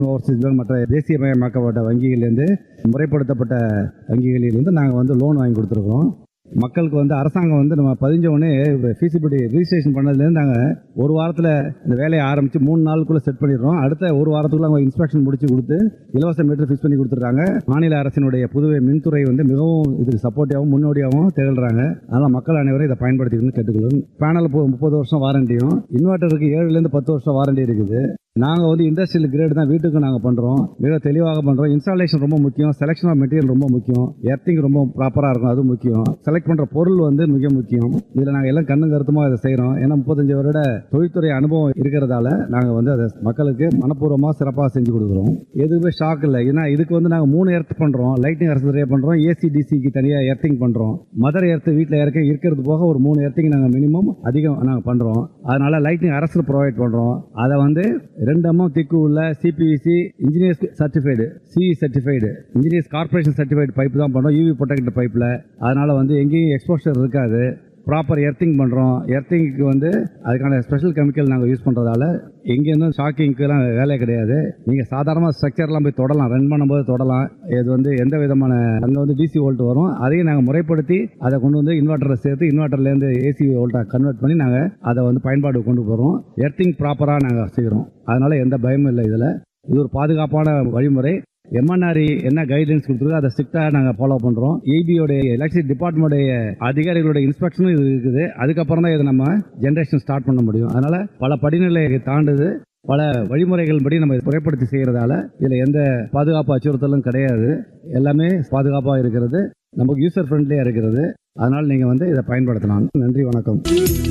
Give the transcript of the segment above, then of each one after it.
Overseas bank மற்ற தேசியமயமாக்கப்பட்ட வங்கிகளிலேருந்து முறைப்படுத்தப்பட்ட வங்கிகளிலிருந்து நாங்கள் வந்து லோன் வாங்கி கொடுத்துருக்கோம் மக்களுக்கு வந்து அரசாங்கம் வந்து நம்ம பதிஞ்ச உடனே ஃபீஸிபிலிட்டி ரிஜிஸ்ட்ரேஷன் பண்ணதுலேருந்து நாங்கள் ஒரு வாரத்தில் இந்த வேலையை ஆரம்பித்து மூணு நாளுக்குள்ளே செட் பண்ணிடுறோம் அடுத்த ஒரு வாரத்துக்குள்ள அவங்க இன்ஸ்பெக்ஷன் முடிச்சு கொடுத்து இலவச மீட்டர் ஃபிக்ஸ் பண்ணி கொடுத்துட்றாங்க மாநில அரசினுடைய புதுவை மின்துறை வந்து மிகவும் இதுக்கு சப்போர்ட்டிவாகவும் முன்னோடியாகவும் திகழ்கிறாங்க அதனால் மக்கள் அனைவரும் இதை பயன்படுத்திக்கணும்னு கேட்டுக்கொள்ளும் பேனல் முப்பது வருஷம் வாரண்டியும் இன்வெர்ட்டருக்கு ஏழுலேருந்து பத்து வருஷம் வாரண்டி இருக்குது நாங்கள் வந்து இண்டஸ்ட்ரியல் கிரேட் தான் வீட்டுக்கு நாங்கள் பண்ணுறோம் மிக தெளிவாக பண்ணுறோம் இன்ஸ்டாலேஷன் ரொம்ப முக்கியம் செலெக்ஷன் ஆஃப் மெட்டீரியல் ரொம்ப முக்கியம் எர்த்திங் ரொம்ப ப்ராப்பராக இருக்கும் அது முக்கியம் செலக்ட் பண்ணுற பொருள் வந்து மிக முக்கியம் இதில் நாங்கள் எல்லாம் கண்ணு கருத்துமாக இதை செய்கிறோம் ஏன்னா முப்பத்தஞ்சு வருட தொழில்துறை அனுபவம் இருக்கிறதால நாங்கள் வந்து அதை மக்களுக்கு மனப்பூர்வமாக சிறப்பாக செஞ்சு கொடுக்குறோம் எதுவுமே ஷாக் இல்லை ஏன்னா இதுக்கு வந்து நாங்கள் மூணு எர்த் பண்ணுறோம் லைட்டிங் எர்த் நிறைய பண்ணுறோம் ஏசி டிசிக்கு தனியாக எர்த்திங் பண்ணுறோம் மதர் எர்த் வீட்டில் இறக்க இருக்கிறது போக ஒரு மூணு எர்த்திங் நாங்கள் மினிமம் அதிகம் நாங்கள் பண்ணுறோம் அதனால லைட்டிங் அரசு ப்ரொவைட் பண்ணுறோம் அதை வந்து ரெண்டு எம்எம் திக்கு உள்ள CPVC engineers certified CE certified engineers corporation certified pipe தான் பண்ணுறோம் யூவி ப்ரொடெக்ட் பைப்பில் அதனால வந்து எங்கேயும் எக்ஸ்போஷர் இருக்காது ப்ராப்பர் எர்த்திங் பண்ணுறோம் எர்த்திங்க்கு வந்து அதுக்கான ஸ்பெஷல் கெமிக்கல் நாங்கள் யூஸ் பண்ணுறதால எங்கேருந்தும் ஷாக்கிங்க்குலாம் வேலை கிடையாது நீங்கள் சாதாரணமாக ஸ்ட்ரக்சர்லாம் போய் தொடலாம் ரன் பண்ணும்போது தொடலாம் இது வந்து எந்த விதமான அங்கே வந்து டிசி வோல்ட் வரும் அதையும் நாங்கள் முறைப்படுத்தி அதை கொண்டு வந்து இன்வெர்ட்டரில் சேர்த்து இன்வெர்ட்டர்லேருந்து ஏசி வோல்ட்டாக கன்வெர்ட் பண்ணி நாங்கள் அதை வந்து பயன்பாடு கொண்டு போகிறோம் எர்த்திங் ப்ராப்பராக நாங்கள் செய்கிறோம் அதனால் எந்த பயமும் இல்லை இதில் இது ஒரு பாதுகாப்பான வழிமுறை எம்என்ஆர்இ என்ன கைடன்ஸ் கொடுத்துருக்கோ அதை ஸ்ட்ரிக்டாக நாங்கள் ஃபாலோ பண்ணுறோம் ஏபியோடைய எலக்ட்ரிக் டிபார்ட்மெண்ட்டுடைய அதிகாரிகளுடைய இன்ஸ்பெக்ஷனும் இது இருக்குது அதுக்கப்புறம் தான் இதை நம்ம ஜென்ரேஷன் ஸ்டார்ட் பண்ண முடியும் அதனால் பல படிநிலை தாண்டுது பல வழிமுறைகள் படி நம்ம இதை முறைப்படுத்தி செய்கிறதால இதில் எந்த பாதுகாப்பு அச்சுறுத்தலும் கிடையாது எல்லாமே பாதுகாப்பாக இருக்கிறது நமக்கு யூசர் ஃப்ரெண்ட்லியாக இருக்கிறது அதனால் நீங்கள் வந்து இதை பயன்படுத்தலாம் நன்றி வணக்கம்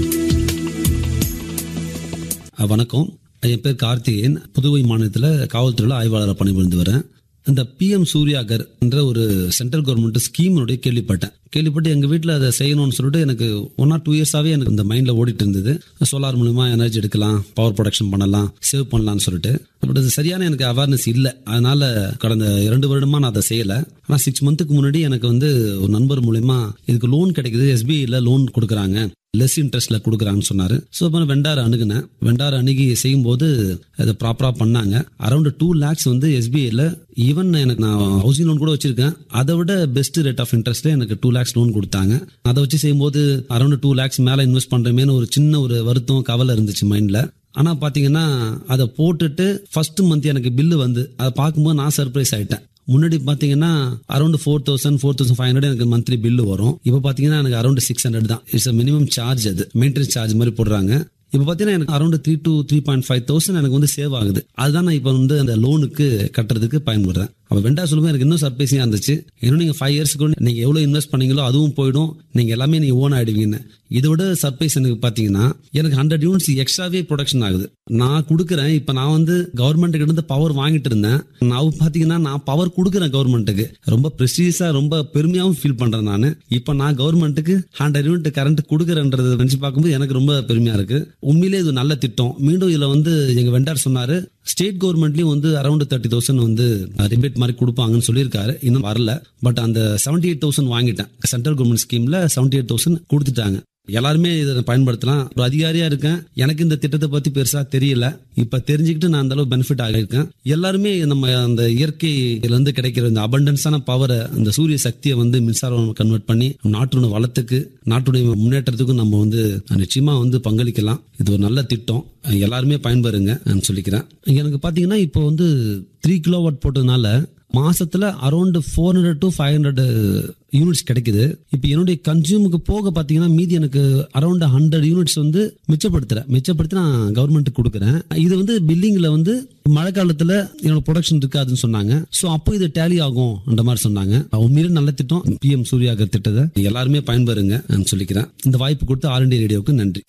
அஹ் வணக்கம் என் பேர் கார்த்திகேயன் புதுவை மாநிலத்தில் காவல்துறையில் ஆய்வாளராக பணிபுரிந்து வரேன் இந்த பிஎம் சூர்யாகர் என்ற ஒரு சென்ட்ரல் கவர்மெண்ட் ஸ்கீமுடைய கேள்விப்பட்டேன் கேள்விப்பட்டு எங்கள் வீட்டில் அதை செய்யணும்னு சொல்லிட்டு எனக்கு ஒன் ஆர் டூ இயர்ஸாகவே எனக்கு இந்த மைண்டில் ஓடிட்டு இருந்தது சோலார் மூலிமா எனர்ஜி எடுக்கலாம் பவர் ப்ரொடக்ஷன் பண்ணலாம் சேவ் பண்ணலாம்னு சொல்லிட்டு பட் அது சரியான எனக்கு அவேர்னஸ் இல்லை அதனால கடந்த இரண்டு வருடமா நான் அதை செய்யலை ஆனால் சிக்ஸ் மந்த்துக்கு முன்னாடி எனக்கு வந்து ஒரு நண்பர் மூலிமா இதுக்கு லோன் கிடைக்குது எஸ்பிஐல லோன் கொடுக்குறாங்க லெஸ் இன்ட்ரெஸ்ட்ல கொடுக்குறாங்கன்னு சொன்னாரு ஸோ இப்போ வெண்டார் அணுகுனேன் வெண்டார் அணுகி செய்யும்போது அதை ப்ராப்பராக பண்ணாங்க அரௌண்ட் டூ லேக்ஸ் வந்து எஸ்பிஐல ஈவன் எனக்கு நான் ஹவுசிங் லோன் கூட வச்சிருக்கேன் அதை விட பெஸ்ட் ரேட் ஆஃப் இன்ட்ரெஸ்ட்ல எனக்கு டூ லேக்ஸ் லோன் கொடுத்தாங்க அதை வச்சு செய்யும்போது அரௌண்ட் டூ லேக்ஸ் மேலே இன்வெஸ்ட் பண்றமேனு ஒரு சின்ன ஒரு வருத்தம் கவலை இருந்துச்சு மைண்ட்ல ஆனா பாத்தீங்கன்னா அதை போட்டுட்டு ஃபர்ஸ்ட் மந்த் எனக்கு பில்லு வந்து அதை பார்க்கும்போது நான் சர்ப்ரைஸ் ஆயிட்டேன் முன்னாடி பாத்தீங்கன்னா around four thousand four thousand five hundred எனக்கு மந்த்லி பில்லு வரும் இப்போ பாத்தீங்கன்னா எனக்கு அரௌண்ட் சிக்ஸ் ஹண்ட்ரட் தான் இட்ஸ் மினிமம் சார்ஜ் அது மெயின்டெனன்ஸ் சார்ஜ் மாதிரி போடுறாங்க இப்போ பார்த்தீங்கன்னா எனக்கு around three to three point five thousand எனக்கு வந்து சேவ் ஆகுது அதுதான் நான் இப்போ வந்து அந்த லோனுக்கு கட்டுறதுக்கு பயன்படுறேன் அப்போ வெண்டா சொல்லும்போது எனக்கு இன்னும் சர்ப்ரைஸிங்காக இருந்துச்சு இன்னும் நீங்கள் ஃபைவ் இயர்ஸ்க்கு நீங்கள் எவ்வளோ இன்வெஸ்ட் பண்ணீங்களோ அதுவும் போயிடும் நீங்கள் எல்லாமே நீங்கள் ஓன் ஆயிடுவீங்கன்னு இதை விட சர்ப்ரைஸ் எனக்கு பார்த்தீங்கன்னா எனக்கு ஹண்ட்ரட் யூனிட்ஸ் எக்ஸ்ட்ராவே ப்ரொடக்ஷன் ஆகுது நான் கொடுக்குறேன் இப்போ நான் வந்து கவர்மெண்ட்டுக்கு இருந்து பவர் வாங்கிட்டு இருந்தேன் நான் பார்த்தீங்கன்னா நான் பவர் கொடுக்குறேன் கவர்மெண்ட்டுக்கு ரொம்ப ப்ரெஸ்டீஸாக ரொம்ப பெருமையாகவும் ஃபீல் பண்ணுறேன் நான் இப்போ நான் கவர்மெண்ட்டுக்கு ஹண்ட்ரட் யூனிட் கரண்ட் கொடுக்குறேன்றதை நினச்சி பார்க்கும்போது எனக்கு ரொம்ப பெருமையாக இருக்கு உண்மையிலே இது நல்ல திட்டம் மீண்டும் இதில் வந்து எங்கள் வெண்டார் சொன்னாரு ஸ்டேட் கவர்மெண்ட்லயும் வந்து அரௌண்ட் தேர்ட்டி தௌசண்ட் வந்து ரிபேட் மாதிரி கொடுப்பாங்கன்னு சொல்லியிருக்காரு இன்னும் வரல பட் அந்த செவன்டி எயிட் தௌசண்ட் வாங்கிட்டேன் சென்ட்ரல் கவர்மெண்ட் ஸ்கீம்ல செவன்டி எயிட் தௌசண்ட் கொடுத்துட்டாங்க எல்லாருமே இதை பயன்படுத்தலாம் ஒரு அதிகாரியா இருக்கேன் எனக்கு இந்த திட்டத்தை பத்தி பெருசா தெரியல இப்ப தெரிஞ்சுக்கிட்டு நான் அந்த அளவு பெனிஃபிட் ஆகியிருக்கேன் எல்லாருமே நம்ம அந்த இயற்கையில இருந்து கிடைக்கிற இந்த அபண்டன்ஸான பவரை அந்த சூரிய சக்தியை வந்து மின்சாரம் கன்வெர்ட் பண்ணி நாட்டுடைய வளத்துக்கு நாட்டுடைய முன்னேற்றத்துக்கும் நம்ம வந்து நிச்சயமா வந்து பங்களிக்கலாம் இது ஒரு நல்ல திட்டம் எல்லாருமே பயன்பெறுங்க நான் சொல்லிக்கிறேன் எனக்கு பாத்தீங்கன்னா இப்போ வந்து த்ரீ கிலோ வாட் போட்டதுனால மாசத்துல around four hundred to five hundred units கிடைக்குது இப்போ என்னுடைய கன்சியூமுக்கு போக பார்த்தீங்கன்னா மீதி எனக்கு அரௌண்ட் ஹண்ட்ரட் யூனிட்ஸ் வந்து மிச்சப்படுத்துறேன் மிச்சப்படுத்தி நான் கவர்மெண்ட்டுக்கு கொடுக்குறேன் இது வந்து பில்லிங்கில் வந்து மழை காலத்தில் என்னோட ப்ரொடக்ஷன் இருக்காதுன்னு சொன்னாங்க ஸோ அப்போ இது டேலி ஆகும் அந்த மாதிரி சொன்னாங்க உண்மையிலே நல்ல திட்டம் பிஎம் சூர்யாகர் திட்டத்தை எல்லாருமே பயன்பெறுங்க நான் சொல்லிக்கிறேன் இந்த வாய்ப்பு கொடுத்த ஆல் இண்டியா ரேடியோவுக்கு நன்றி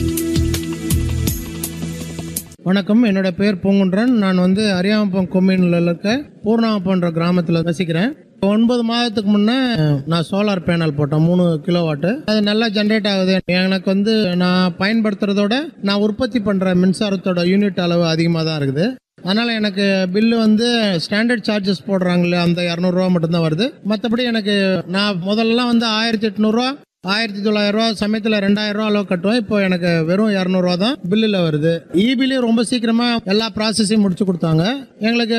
வணக்கம் என்னோட பேர் பூங்குன்றன் நான் வந்து அரியாமப்பம் கொம்யூனில் இருக்க பூர்ணாமப்பன்ற கிராமத்தில் வசிக்கிறேன் ஒன்பது மாதத்துக்கு முன்னே நான் சோலார் பேனல் போட்டேன் மூணு கிலோ வாட்டு அது நல்லா ஜென்ரேட் ஆகுது எனக்கு வந்து நான் பயன்படுத்துறதோட நான் உற்பத்தி பண்ணுற மின்சாரத்தோட யூனிட் அளவு அதிகமாக தான் இருக்குது அதனால எனக்கு பில்லு வந்து ஸ்டாண்டர்ட் சார்ஜஸ் போடுறாங்களே அந்த இரநூறுவா மட்டும்தான் வருது மற்றபடி எனக்கு நான் முதல்லலாம் வந்து ஆயிரத்தி எட்நூறுவா ஆயிரத்தி தொள்ளாயிரம் ரூபா சமயத்தில் ரெண்டாயிரம் ரூபா அளவு கட்டுவேன் இப்போ எனக்கு வெறும் இரநூறுவா தான் பில்லில் வருது இபிலையும் ரொம்ப சீக்கிரமா எல்லா ப்ராசஸையும் முடிச்சு கொடுத்தாங்க எங்களுக்கு